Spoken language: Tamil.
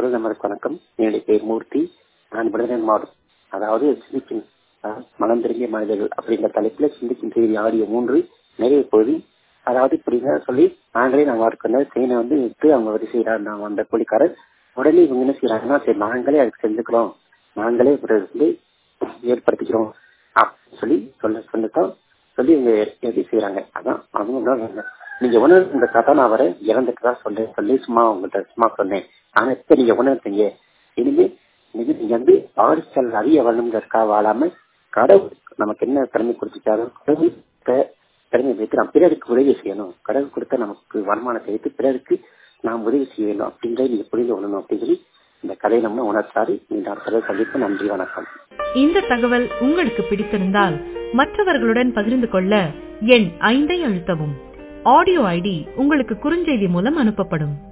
பிரதமருக்கு வணக்கம் என்னுடைய பேர் மூர்த்தி நான் விருதுநகர் மாவட்டம் அதாவது சிந்திக்கும் அஹ், மனம் திரும்பிய மனிதர்கள் அப்படின்ற தலைப்புல சிந்திக்கும் செய்தி ஆடியோ மூன்று நிறைய போகுது அதாவது இப்படிங்க சொல்லி நாங்களே நாங்க இருக்கிற செயினை வந்து விட்டு அவங்க வரி செய்யறாரு நான் அந்த கூலிக்காரர் உடனே இவங்க என்ன செய்யறாங்கன்னா சரி நாங்களே அதுக்கு செஞ்சுக்கிறோம் நாங்களே இப்படி வந்து ஏற்படுத்திக்கிறோம் அப்படின்னு சொல்லி சொல்ல சொல்லத்தான் சொல்லி இவங்க எப்படி செய்யறாங்க அதான் அவங்க உணர்றாங்க நீங்க உணர்வு இந்த கதை நான் வர இறந்துட்டு சொல்ல சொல்லி சும்மா உங்கள்கிட்ட சும்மா சொன்னேன் ஆனா இப்ப நீங்க உணர்ந்தீங்க இனிமே இனிமே நீங்க வந்து ஆரிச்சல் அறிய வரணுங்கிறதுக்காக வாழாம கடவுள் நமக்கு என்ன திறமை கொடுத்துட்டாரோ கடவுள் த- திறமை வைத்து நாம் பிறருக்கு உதவி செய்யணும் கடவுள் கொடுத்த நமக்கு வருமானத்தை வைத்து பிறருக்கு நாம் உதவி செய்யணும் அப்படின்றத நீங்க புரிந்து கொள்ளணும் அப்படின்னு சொல்லி இந்த கதையை நம்ம உணர்த்தாரு இந்த அடுத்த சந்திப்பு நன்றி வணக்கம் இந்த தகவல் உங்களுக்கு பிடித்திருந்தால் மற்றவர்களுடன் பகிர்ந்து கொள்ள எண் ஐந்தை அழுத்தவும் ஆடியோ ஐடி உங்களுக்கு குறுஞ்செய்தி மூலம் அனுப்பப்படும்